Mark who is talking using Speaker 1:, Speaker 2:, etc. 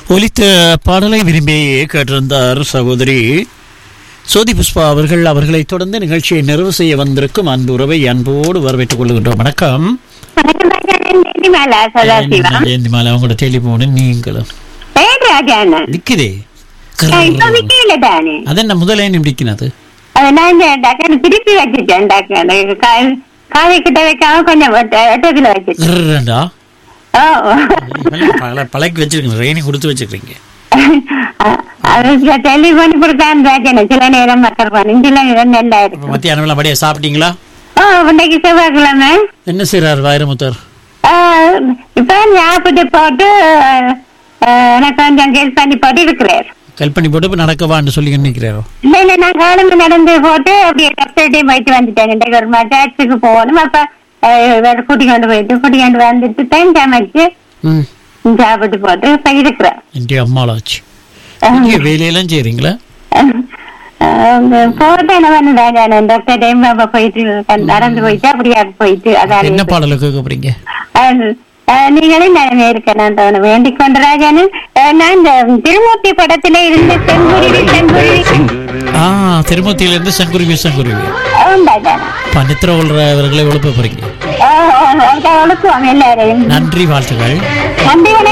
Speaker 1: ஒலித்த பாடலை விரும்பி கேட்டிருந்தார் சகோதரி சோதி புஷ்பா அவர்கள் அவர்களை தொடர்ந்து நிகழ்ச்சியை நிறைவு செய்ய வந்திருக்கும் அன்பு உறவை அன்போடு வரவேற்றுக் கொள்கின்றோம் வணக்கம்
Speaker 2: வணக்கம் ராஜாண்ணன் தேடி மேல சதாசிவா
Speaker 1: ஜெயந்தி மாலை அவங்களோட டெலிபோனு நீங்களும்
Speaker 2: ஏன் ராஜாண்ணன்
Speaker 1: நிக்குதே
Speaker 2: இப்ப விக்கல தானே
Speaker 1: அதென்ன முதலே நிமிடிக்கினது
Speaker 2: அது நான் இந்த டக்குனு திருப்பி வச்சுட்டேன் டக்குனு காதை கிட்ட வைக்காம கொஞ்சம் எட்டத்துல வச்சுட்டேன்
Speaker 1: கிரண்டா
Speaker 2: ஓ
Speaker 1: பல பழக்கி வச்சிருக்கீங்க ரெயினி கொடுத்து வச்சிருக்கீங்க
Speaker 2: அது டெலிஃபோன் கொடுத்தான் ராஜாண்ணன் சில நேரம் மக்கள் பண்ணி சில நேரம் நல்லா
Speaker 1: இப்ப
Speaker 2: இருக்கும்
Speaker 1: மத்தியானம் எல்லாம் படியா சாப்பிட்டீங்களா
Speaker 2: ஓ இன்னைக்கு செவ்வாய்க்கிழமை
Speaker 1: என்ன செய்றார் வைரமுத்தர்
Speaker 2: ஆ, இப்ப ஞாபகத்தை போட்டு ஆ, எனக்கு கொஞ்சம் கேஸ் பண்ணி போட்டு இருக்கிறார்
Speaker 1: கல் பண்ணி போட்டு இப்ப நடக்கவான்னு சொல்லி நினைக்கிறாரோ
Speaker 2: இல்ல இல்ல நான் காலங்க நடந்து போட்டு அப்படியே டாக்டர்கிட்டயும் போயிட்டு வந்துட்டேன் இன்றைக்கு ஒரு டாக்ஸுக்கு போகணும் அப்ப அஹ், வேற கூட்டி கொண்டு போயிட்டு கூட்டி கொண்டு வந்துட்டு தான் சமைச்சு
Speaker 1: ம்
Speaker 2: சாப்பிட்டு போட்டு இப்ப இருக்கிறேன்
Speaker 1: இன்றைய அம்மாளாச்சு இங்கே வேலையெல்லாம் செய்றீங்களா
Speaker 2: போட்டு என்ன பண்ணுறேன் டாக்டர் டைம் போயிட்டு நடந்து போயிட்டு அப்படியே போயிட்டு
Speaker 1: என்ன
Speaker 2: அதான்
Speaker 1: பாடலை கேட்க போறீங்க
Speaker 2: அஹ், அஹ், நீங்களும் நிலைமை இருக்க நான் தோணும் வேண்டிக் கொண்டு ராஜானு அஹ், நான் இந்த திருமூர்த்தி படத்துல இருந்து செங்குருவி செங்குருவி
Speaker 1: ஆ திருமூர்த்தியில இருந்து சங்குருவி சங்குருவி
Speaker 2: உண்டாஜானா
Speaker 1: பனித்திர அவர்களை எழுப்ப போறீங்க
Speaker 2: ஒழுக்குவாங்க எல்லாரையும்
Speaker 1: நன்றி வாழ்த்துக்கள்
Speaker 2: நன்றி வணக்கம்